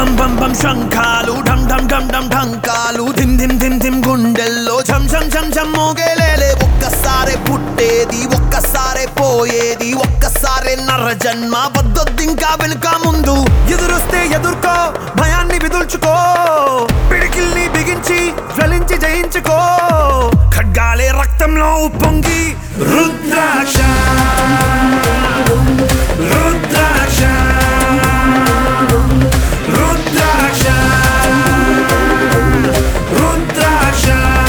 బం బం బం శంఖాలు ఢం ఢం ఢం ఢం ఢంకాలు ధిమ్ ధిమ్ ధిమ్ ధిమ్ గుండెల్లో ఝం ఝం ఝం ఝం మోగేలేలే ఒక్కసారే పుట్టేది ఒక్కసారే పోయేది ఒక్కసారే నర జన్మ వద్దొద్దింకా వెనుక ముందు ఎదురొస్తే ఎదుర్కో భయాన్ని విదుల్చుకో పిడికిల్ని బిగించి జ్వలించి జయించుకో ఖడ్గాలే రక్తంలో ఉప్పొంగి రుద్రాక్ష రుద్రాక్ష రుద్రాక్ష రుద్రాక్ష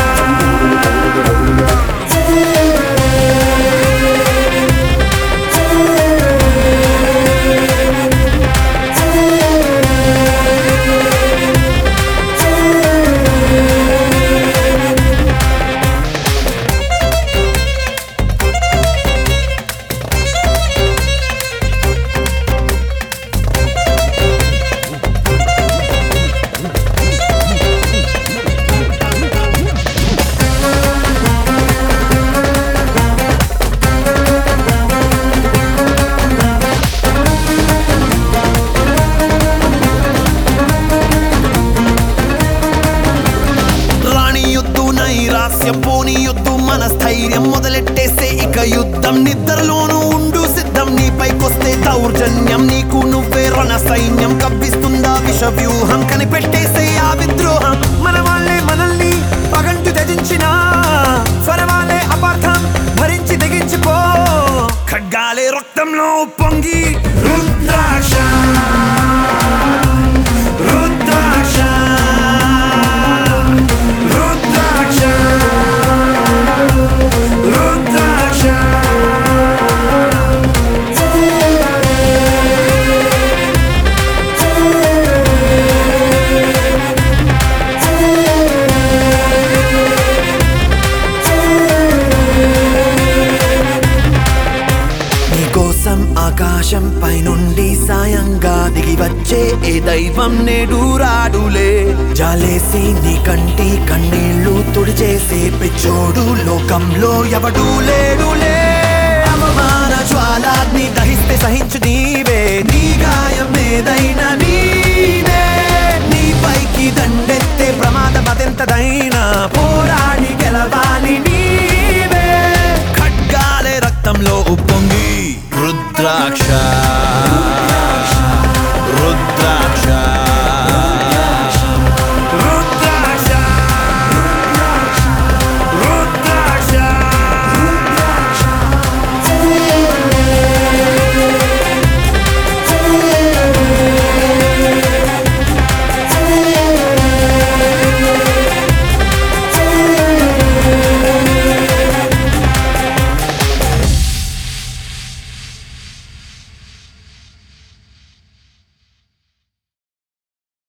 రాణియొద్దు నైరాస్యం పోనీయొద్దు మన స్థైర్యం మొదలెట్టేసే ఇక యుద్ధం నిద్రలోనూ ఉండు సిద్ధం నీపైకొస్తే దౌర్జన్యం నీకు నువ్వే రణ సైన్యం కవ్విస్తుందా విష వ్యూహం కనిపెట్టేసే ఆ విద్రోహం మన వాళ్ళే మనల్ని పగంటు త్యజించిన స్వరవాలే అపార్థం భరించి తెగించిపో ఖడ్గాలే రక్తంలో పొంగి రుద్రాక్ష రుద్రాక్ష రుద్రాక్ష రుద్రాక్ష నీకోసం ఆకాశం పైనుండి సాయంగా దిగి వచ్చే ఏ దైవం నేడు రాడులే జాలేసి నీ కంటి కన్నీళ్లు తుడిచేసే పిచ్చోడు లోకంలో ఎవడూ లేడులే